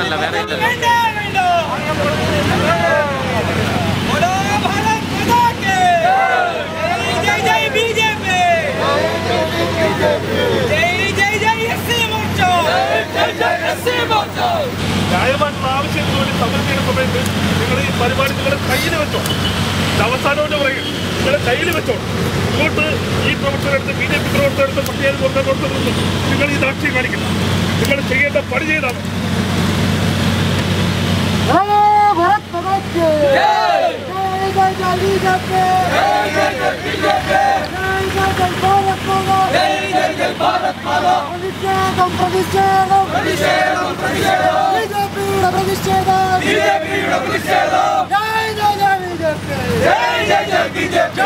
മാത്രമല്ല വേറെ ഇല്ലല്ലോ വേണ്ട, വേണ്ട. ബോലോ ഭാരത് മാതാ കി. ജയ് ജയ് ബിജെപി ജയ് ജയ് ജയ് എസ് മോർച്ച ജയ് ജയ് എസ് മോർച്ച ന്യായമായിട്ടുള്ള ആവശ്യത്തിന് വേണ്ടി സമരം ചെയ്യുന്ന സമയത്ത് നിങ്ങൾ ഈ പരിപാടി നിങ്ങളുടെ കയ്യിൽ വെച്ചോ ഇത് അവസാനമായിട്ട് പറയും നിങ്ങളുടെ കയ്യിൽ വെച്ചോ ഇങ്ങോട്ട് ഈ പ്രവർത്തകരെടുത്ത് ബി ജെ പി പ്രവർത്തകരെടുത്ത് പ്രത്യേക പ്രവർത്തകരെടുത്ത് നിങ്ങൾ ഈ ദാക്ഷ്യം കാണിക്കില്ല നിങ്ങൾ ചെയ്യേണ്ട പണി ചെയ്താൽ മതി. भारत माता की जय जय जय बीजेपी जय जय बीजेपी जय जय भारत माता जय जय भारत माता പ്രതിഷേധം പ്രതിഷേധം പ്രതിഷേധം പ്രതിഷേധം ബിജെപിയുടെ പ്രതിഷേധം ബിജെപിയുടെ പ്രതിഷേധം ജയ് ജയ് ജയ് ബിജെപി ജയ് ജയ് ജയ് ബിജെപി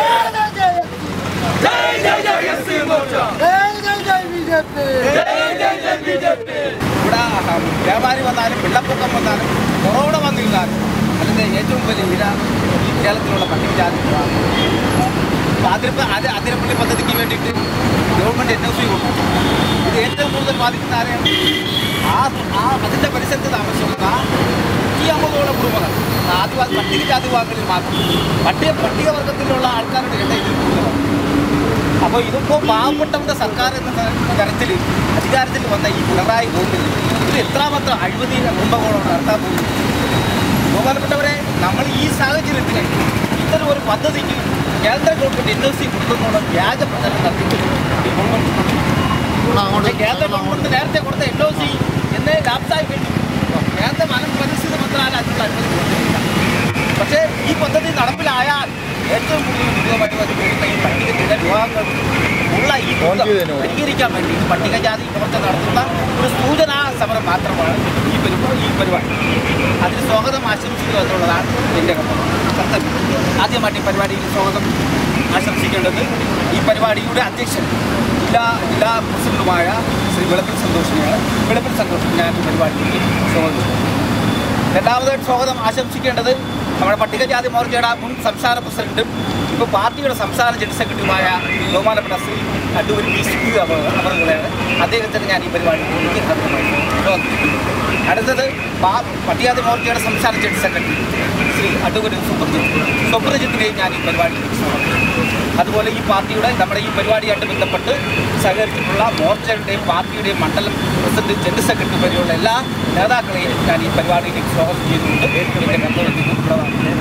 ജയ് ജയ് ജയ് ജയ് ജയ് എസ് മോർച്ച ജയ് ജയ് ജയ് ബിജെപി ജയ് ജയ് ജയ് ബിജെപി ഇവിടെ വ്യാപാരി വന്നാലും വെള്ളപ്പൊക്കം വന്നാലും കൊറോണ വന്നിരുന്നാലും അതിൻ്റെ ഏറ്റവും വലിയ വില ഈ കേരളത്തിലുള്ള പട്ടികജാതി അപ്പോൾ അതിരപ്പ അത് അതിരപ്പള്ളി പദ്ധതിക്ക് വേണ്ടിയിട്ട് ഗവൺമെൻറ് എൻ ഒ സി കൊടുക്കും ഇത് ഏറ്റവും കൂടുതൽ ബാധിക്കുന്ന ആരെയാണ് ആ ആ അതിൻ്റെ പരിസരത്ത് താമസിക്കുന്ന ഈ അമ്പതോളം കുടുംബങ്ങൾ ആദിവാസി പട്ടികജാതി വിഭാഗങ്ങളിൽ മാത്രം പട്ടിക പട്ടികവർഗത്തിലുള്ള ആൾക്കാരുടെ എണ്ണം ഇതിൽ കൂടുതലാണ് അപ്പോൾ ഇതിപ്പോൾ പാവപ്പെട്ടവരുടെ സർക്കാർ എന്ന ത- തരത്തിൽ അധികാരത്തിൽ വന്ന ഈ പിണറായി ഗവൺമെന്റ് ഇത് എത്രാമത്തെ അഴിമതി കുംഭകോണം നടത്താൻ പോകുന്നു ബഹുമാനപ്പെട്ടവരെ നമ്മൾ ഈ സാഹചര്യത്തിൽ ഇത്തരം ഒരു പദ്ധതിക്ക് കേന്ദ്ര ഗവൺമെന്റ് എൻ ഒ സി കൊടുക്കുന്നുള്ള വ്യാജ പ്രചരണം നടത്തിയിട്ടുണ്ട് ഈ ഗവൺമെന്റ് പക്ഷേ കേന്ദ്ര ഗവൺമെന്റ് നേരത്തെ കൊടുത്ത എൻ ഒ സി എന്നേ ലാപ്സായി കഴിഞ്ഞു കേന്ദ്ര വനം പരിസ്ഥിതി മന്ത്രാലയം അതിനുള്ള അനുമതി കൊടുത്തിട്ടില്ല പക്ഷേ ഈ പദ്ധതി നടപ്പിലായാൽ ഏറ്റവും കൂടുതൽ ദുരിതമായിട്ട് വരുന്ന ഈ പട്ടികജാതി വിഭാഗങ്ങൾ ഉള്ള ഈ ദുരിതം പരിഹരിക്കാൻ വേണ്ടി ഈ പട്ടികജാതി പ്രവർത്തനം നടത്തുന്ന ഒരു സൂചനാ സമരം മാത്രമാണ് ഈ പരിപാടി ഈ പരിപാടി അതിന് സ്വാഗതം ആശംസിക്കുക എന്നുള്ളതാണ് എൻ്റെ കർത്തവ്യം ആദ്യമായിട്ട് ഈ പരിപാടിയിൽ സ്വാഗതം ആശംസിക്കേണ്ടത് ഈ പരിപാടിയുടെ അധ്യക്ഷൻ ജില്ലാ ജില്ലാ പ്രസിഡന്റുമായ ശ്രീ വെളുപ്പിൽ സന്തോഷിനെയാണ് വെളുപ്പിൽ സന്തോഷം ഞാൻ ഈ പരിപാടിയിലേക്ക് സ്വാഗതം ചെയ്യുന്നു രണ്ടാമതായിട്ട് സ്വാഗതം ആശംസിക്കേണ്ടത് നമ്മുടെ പട്ടികജാതി മോർച്ചയുടെ മുൻ സംസ്ഥാന പ്രസിഡന്റും ഇപ്പോൾ പാർട്ടിയുടെ സംസ്ഥാന ജനറൽ സെക്രട്ടറിയുമായ ബഹുമാനപ്പെട്ട ശ്രീ അഡ്വരി പി സി അവറുകളാണ് അദ്ദേഹത്തിന് ഞാൻ ഈ പരിപാടിയിലേക്ക് ഹാജരുമായി സ്വാഗതം ചെയ്യുന്നു. അടുത്തത് പാ- പട്ടികജാതി മോർച്ചയുടെ സംസ്ഥാന ജനറൽ സെക്രട്ടറി ശ്രീ അഡ്വരി സുപ്രജിത്ത് സുപ്രജിത്തിനെയും ഞാൻ ഈ പരിപാടിയിലേക്ക് സ്വാഗതം ചെയ്യുന്നു. അതുപോലെ ഈ പാർട്ടിയുടെ നമ്മുടെ ഈ പരിപാടിയായിട്ട് ബന്ധപ്പെട്ട് സഹകരിച്ചിട്ടുള്ള മോർച്ചയുടെയും പാർട്ടിയുടെയും മണ്ഡലം പ്രസിഡന്റ് ജനറൽ സെക്രട്ടറി വരെയുള്ള എല്ലാ നേതാക്കളെയും ഞാൻ ഈ പരിപാടിയിലേക്ക് സ്വാഗതം ചെയ്തുകൊണ്ട് എൻ്റെ കർത്തവ്യത്തിൽ ഉൾപ്പെടുന്നു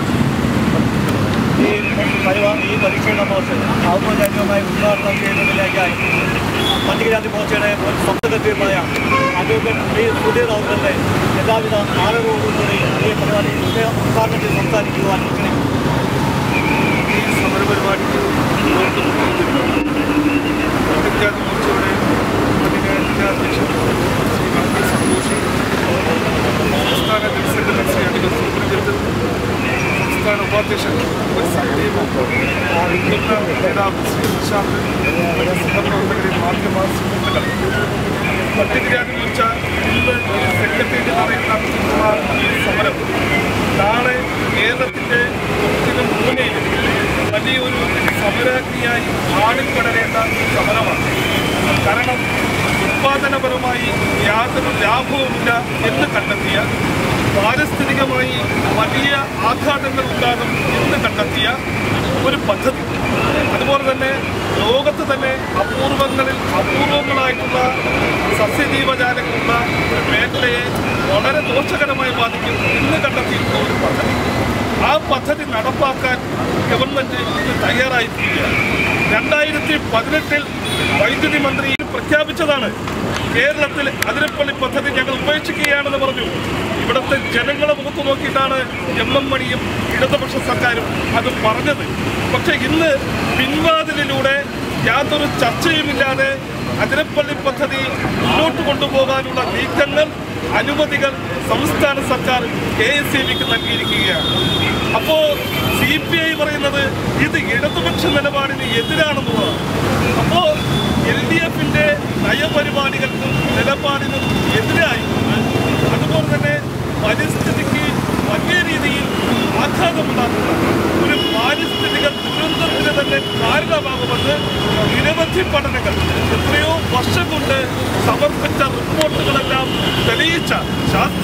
ഈ പരിപാടി ഈ പരിശീലന മോർച്ച ഔപചാരികമായി ഉദ്ഘാടനം ചെയ്യുന്നതിലേക്കായി പട്ടികജാതി മോർച്ചയുടെ മുൻ സ്വന്തകത്യമായ അഡ്വക്കേറ്റ് ശ്രീ സുധീർ ഔക്കറിന്റെ എല്ലാവിധ ആദരവോടുകൂടി ഈ പരിപാടി ഉദ്ഘാടനം ചെയ്ത് സംസാരിക്കുവാൻ ക്ഷണിക്കുന്നു ഈ സമരപരിപാടിക്ക് പട്ടികജാതി മോർച്ചയുടെ ജില്ലാധ്യക്ഷൻ ശ്രീ മന്ത്രി സന്തോഷി സംസ്ഥാന ജനറൽ സെക്രട്ടറി ശ്രീ അനിൽ സുബ്രജിത്ത് സംസ്ഥാന ഉപാധ്യക്ഷൻ ഒരു സന്ദീപ് മുതിർന്ന നേതാവ് ശ്രീ നിശാന്ത് സഹപ്രവർത്തകരെ മാധ്യമ സുഹൃത്തുക്കൾ പട്ടികജാതി മോർച്ച ഇന്ന് സെക്രട്ടേറിയറ്റ് നടയിൽ നടത്തുന്ന ഈ സമരം നാളെ കേരളത്തിൻ്റെ ഒത്തിരി മൂലയിൽ വലിയൊരു സമരാഗ്നിയായി ആടിപ്പടരേണ്ട സമരമാണ് കാരണം ഉത്പാദനപരമായി യാതൊരു ലാഭവുമില്ല എന്ന് കണ്ടെത്തിയ പാരിസ്ഥിതികമായി വലിയ ആഘാതങ്ങൾ ഉണ്ടാകും എന്ന് കണ്ടെത്തിയ ഒരു പദ്ധതി അതുപോലെ തന്നെ ലോകത്ത് തന്നെ അപൂർവങ്ങളിൽ അപൂർവങ്ങളായിട്ടുള്ള സസ്യജീവജാലങ്ങളുള്ള ഒരു മേഖലയെ വളരെ ദോഷകരമായി ബാധിക്കും എന്ന് കണ്ടെത്തിയിട്ടുള്ള ഒരു പദ്ധതി ആ പദ്ധതി നടപ്പാക്കാൻ ഗവൺമെന്റ് ഇന്ന് തയ്യാറായിരിക്കുകയാണ് രണ്ടായിരത്തി പതിനെട്ടിൽ വൈദ്യുതി മന്ത്രി പ്രഖ്യാപിച്ചതാണ് കേരളത്തിൽ അതിരപ്പള്ളി പദ്ധതി ഞങ്ങൾ ഉപേക്ഷിക്കുകയാണെന്ന് പറഞ്ഞു ഇവിടുത്തെ ജനങ്ങളെ മുഖത്ത് നോക്കിയിട്ടാണ് എം എം മണിയും ഇടതുപക്ഷ സർക്കാരും അത് പറഞ്ഞത് പക്ഷെ ഇന്ന് പിൻവാതിലിലൂടെ യാതൊരു ചർച്ചയുമില്ലാതെ അതിരപ്പള്ളി പദ്ധതി മുന്നോട്ട് കൊണ്ടുപോകാനുള്ള നീക്കങ്ങൾ അനുമതികൾ സംസ്ഥാന സർക്കാർ കെ എസ് ഇ ബിക്ക് നൽകിയിരിക്കുകയാണ് അപ്പോ സി പി ഐ പറയുന്നത് ഇത് ഇടതുപക്ഷ നിലപാടിന് എതിരാണെന്നുള്ളതാണ് അപ്പോ എൽ ഡി എഫിന്റെ നയപരിപാടികൾക്കും നിലപാടിനും എതിരായി അതുപോലെ തന്നെ പരിസ്ഥിതിക്ക് വലിയ രീതിയിൽ ആഘാതമുണ്ടാക്കുന്ന ഒരു പാരിസ്ഥിതിക ദുരന്തത്തിന് തന്നെ കാരണമാകുമെന്ന് നിരവധി പഠനങ്ങൾ എത്രയോ വർഷം കൊണ്ട് സമർപ്പിച്ച റിപ്പോർട്ടുകളെല്ലാം തെളിയിച്ച ശാസ്ത്രീയ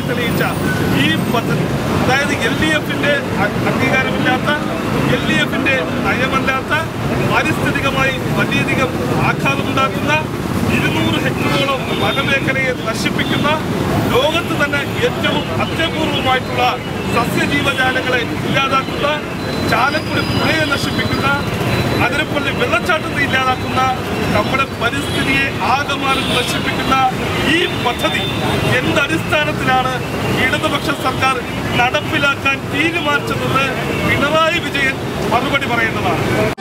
തെളിയിച്ച ഈ പദ്ധതി അതായത് എൽ ഡി എഫിന്റെ അംഗീകാരമില്ലാത്ത എൽ ഡി എഫിന്റെ നയമല്ലാത്ത പാരിസ്ഥിതികമായി വലിയധികം ആഘാതമുണ്ടാക്കുന്ന ഇരുന്നൂറ് ഹെക്ടറോളം വനമേഖലയെ നശിപ്പിക്കുന്ന ലോകത്ത് തന്നെ ഏറ്റവും അത്യപൂർവമായിട്ടുള്ള സസ്യജീവജാലങ്ങളെ ഇല്ലാതാക്കുന്ന ചാലക്കുടി പുഴയെ നശിപ്പിക്കുന്ന അതിരപ്പള്ളി വെള്ളച്ചാട്ടത്തെ ഇല്ലാതാക്കുന്ന നമ്മുടെ പരിസ്ഥിതിയെ ആകമാനം നശിപ്പിക്കുന്ന ഈ പദ്ധതി എന്തടിസ്ഥാനത്തിലാണ് ഇടതുപക്ഷ സർക്കാർ നടപ്പിലാക്കാൻ തീരുമാനിച്ചതെന്ന് പിണറായി വിജയൻ മറുപടി പറയേണ്ടതാണ്